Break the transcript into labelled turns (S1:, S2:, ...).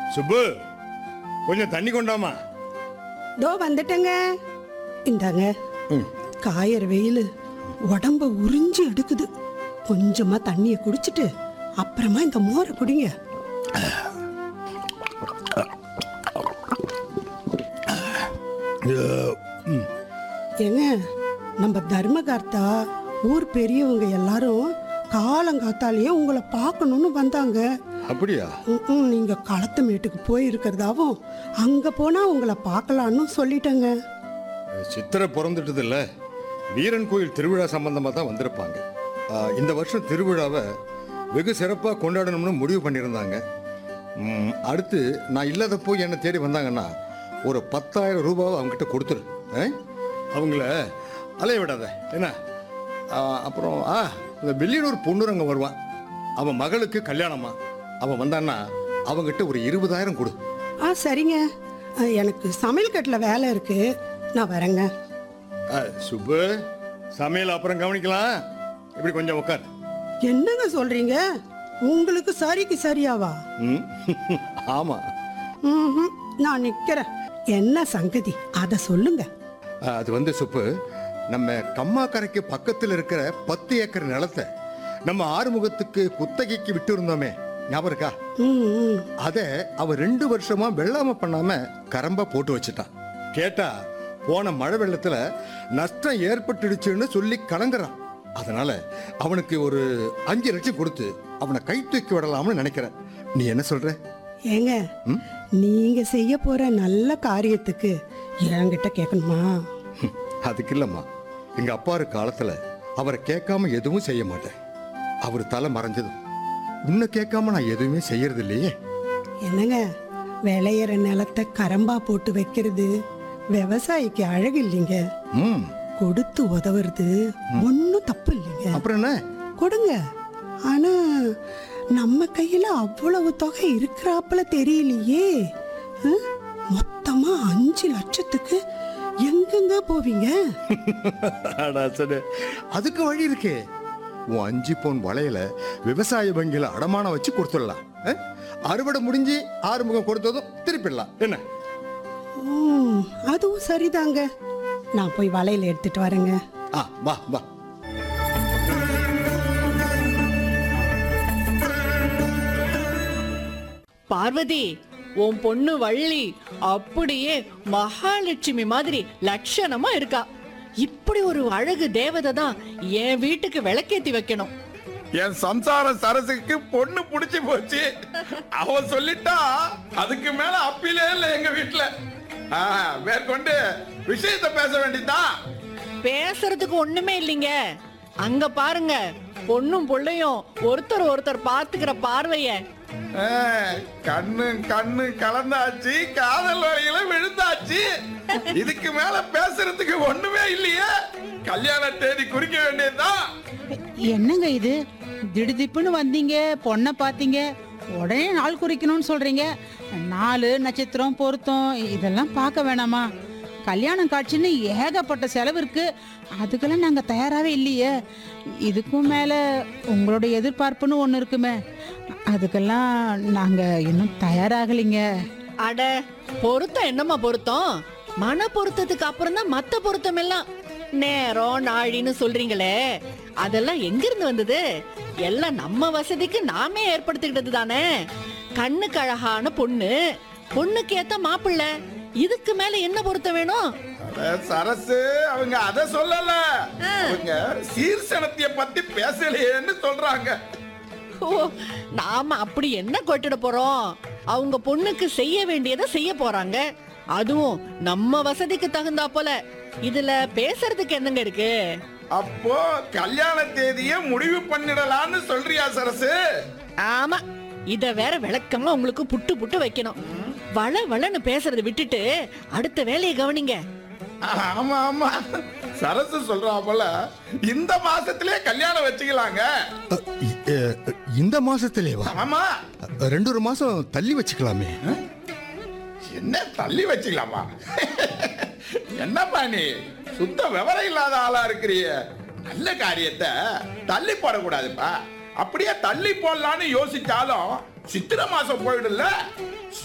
S1: சுப்பு கொஞ்சம் தண்ணி கொண்டாமா
S2: தோ வந்துட்டேங்க இந்தாங்க
S1: ம்.
S2: காயற வெயில் உடம்ப உறிஞ்சி எடுக்குது கொஞ்சமா தண்ணியை குடிச்சிட்டு அப்புறமா இந்த மோரை குடிங்க ஏங்க நம்ம தர்மகர்த்தா ஊர் பெரியவங்க எல்லாரும் காலங்காத்தாலேயே உங்களை பார்க்கணும்னு வந்தாங்க
S1: அப்படியா
S2: ம்ம், நீங்க களத்து மேட்டுக்கு போயிருக்கிறதாவும் அங்க போனா உங்களை பார்க்கலான்னு சொல்லிட்டேங்க
S1: சித்திரை பிறந்துட்டது இல்ல வீரன் கோயில் திருவிழா சம்பந்தமா தான் வந்திருப்பாங்க ஆ, இந்த வருஷம் திருவிழாவை வெகு சிறப்பாக கொண்டாடணும்னு முடிவு பண்ணியிருந்தாங்க ம், அடுத்து நான் இல்லாதப்போ என்னை தேடி வந்தாங்கன்னா ஒரு பத்தாயிரம் ரூபாவை அவங்ககிட்ட கொடுத்துரு ஆ? அவங்கள அலைய விடாத என்ன ஆ, அப்புறம் ஆ இந்த வெள்ளியூர் பொண்ணுரங்க வருவான் அவன் மகளுக்கு கல்யாணமா அவன் வந்தான்னா அவங்ககிட்ட ஒரு இருபதாயிரம் கொடு
S2: ஆ சரிங்க ஆ, எனக்கு சமையல் கட்டில் வேலை இருக்கு நான் வரேங்க
S1: ஆ, சுப்பு சமையல் அப்புறம் கவனிக்கலாம் இப்படி கொஞ்சம் உட்கார்
S2: என்னங்க சொல்றீங்க உங்களுக்கு சரிக்கு சரியாவா
S1: ம் ஆமா
S2: ம்ஹும், நான் நிக்கிறேன் என்ன சங்கதி அத சொல்லுங்க
S1: ஆ, அது வந்து சுப்பு நம்ம கம்மாக்கரைக்கு பக்கத்தில் இருக்கிற பத்து ஏக்கர் நிலத்தை நம்ம ஆறுமுகத்துக்கு குத்தகைக்கு விட்டு இருந்தோமே ஞாபகம் இருக்கா
S2: ம், ம்.
S1: அத அவ ரெண்டு வருஷமா வெள்ளாம பண்ணாம கரம்பா போட்டு வச்சுட்டான் கேட்டா போன மழை வெள்ளத்துல நஷ்டம் ஏற்பட்டுடுச்சுன்னு சொல்லி கலங்குறான் அதனால அவனுக்கு ஒரு அஞ்சு லட்சம் கொடுத்து அவனை கை தூக்கி விடலாம்னு நினைக்கிறேன் நீ என்ன சொல்ற
S2: ஏங்க நீங்க செய்ய போற நல்ல காரியத்துக்கு என்கிட்ட கேட்கணுமா
S1: ஹம், அதுக்கு இல்லம்மா எங்க அப்பா இருக்க காலத்துல அவரை கேட்காம எதுவும் செய்ய மாட்டேன் அவர் தலை மறைஞ்சதும் உன்னை கேட்காம நான் எதுவுமே செய்யறது இல்லையே
S2: என்னங்க விளையிற நிலத்தை கரம்பா போட்டு வைக்கிறது விவசாயிக்கு அழகு இல்லைங்க
S1: ம்
S2: கொடுத்து உதவுறது ஒன்றும் தப்பு இல்லைங்க
S1: அப்புறம் என்ன
S2: கொடுங்க ஆனா நம்ம கையில அவ்வளவு தொகை இருக்கிறாப்புல தெரியலையே அஹ்? மொத்தமா அஞ்சு லட்சத்துக்கு எங்கெங்க போவீங்க
S1: அடா சரி. அதுக்கு வழி இருக்கே உன் அஞ்சு பவுன் வளையல விவசாய வங்கியில அடமானம் வச்சு கொடுத்துடலாம் அஹ்? அறுவடை முடிஞ்சு ஆறுமுகம் கொடுத்ததும் திருப்பிடலாம் என்ன
S2: ம், அதுவும் சரிதாங்க நான் போய் வளையல் எடுத்துட்டு வரேங்க
S1: ஆ வா வா
S3: பார்வதி உன் பொண்ணு வள்ளி அப்படியே மகாலட்சுமி மாதிரி லட்சணமா இருக்கா இப்படி ஒரு அழகு தேவதை தான் என் வீட்டுக்கு விளக்கேத்தி வைக்கணும்
S4: என் சம்சார சரசுக்கு பொண்ணு புடிச்சு போச்சு அவ சொல்லிட்டா அதுக்கு மேல அப்பிலே இல்ல எங்க வீட்டுல ஆ, மேற்கொண்டு விஷயத்தை பேச வேண்டியதுதான்
S3: பேசுறதுக்கு ஒண்ணுமே இல்லைங்க அங்க பாருங்க பொண்ணும் புள்ளையும் ஒருத்தர் ஒருத்தர் பாத்துக்கிற பார்வைய
S4: ஆ, கண்ணு கண்ணு கலந்தாச்சு காதல் வழியில விழுந்தாச்சு இதுக்கு மேல பேசுறதுக்கு ஒண்ணுமே இல்லையே கல்யாண தேதி குறிக்க வேண்டியதுதான்
S5: என்னங்க இது திடுதிப்புன்னு வந்தீங்க பொண்ணை பார்த்தீங்க உடனே நாள் குறிக்கணும்னு சொல்றீங்க நாலு நட்சத்திரம் பொருத்தம் இதெல்லாம் பார்க்க வேணாமா கல்யாணம் காட்சின்னு ஏகப்பட்ட செலவு இருக்கு அதுக்கெல்லாம் நாங்கள் தயாராகவே இல்லையே இதுக்கும் மேலே உங்களோட எதிர்பார்ப்புன்னு ஒன்று இருக்குமே அதுக்கெல்லாம் நாங்கள் இன்னும் தயாராகலைங்க
S3: அட பொருத்தம் என்னம்மா பொருத்தம் மன பொருத்தத்துக்கு அப்புறம் தான் மத்த பொருத்தம் எல்லாம் நேரம் நாழின்னு சொல்றீங்களே அதெல்லாம் எங்கிருந்து வந்தது எல்லாம் நம்ம வசதிக்கு நாமே ஏற்படுத்திக்கிட்டது தானே கண்ணுக்கு அழகான பொண்ணு பொண்ணுக்கு ஏத்த மாப்பிள்ளை இதுக்கு மேல என்ன பொருத்தம் வேணும்
S4: அட, சரசு அவங்க அத சொல்லல அவங்க சீர்சனத்திய பத்தி பேசலையேன்னு சொல்றாங்க
S3: ஓ நாம அப்படி என்ன கொட்டிட போறோம் அவங்க பொண்ணுக்கு செய்ய வேண்டியதை செய்ய போறாங்க அதுவும் நம்ம வசதிக்கு தகுந்தா போல இதுல பேசுறதுக்கு என்னங்க இருக்கு
S4: அப்போ கல்யாண தேதிய முடிவு பண்ணிடலாம்னு சொல்றியா சரசு
S3: ஆமா இத வேற விளக்கமா உங்களுக்கு புட்டு புட்டு வைக்கணும் வள வளன்னு பேசுறத விட்டுட்டு அடுத்த வேலையை கவனிங்க
S4: ஆமா ஆமா சரசு சொல்றா போல இந்த மாசத்திலே கல்யாணம் வச்சுக்கலாங்க
S1: அ, இ- அ, இந்த மாசத்திலேவா
S4: ஆமா
S1: அ, ரெண்டு ஒரு மாசம் தள்ளி வச்சுக்கலாமே
S4: என்ன தள்ளி வச்சுக்கலாமா என்னப்பா நீ சுத்த விவரம் இல்லாத ஆளா இருக்கிறிய நல்ல காரியத்தை தள்ளி போடக்கூடாதுப்பா அப்படியே தள்ளி போடலான்னு யோசிச்சாலும் சித்திரை மாசம் போயிடும்ல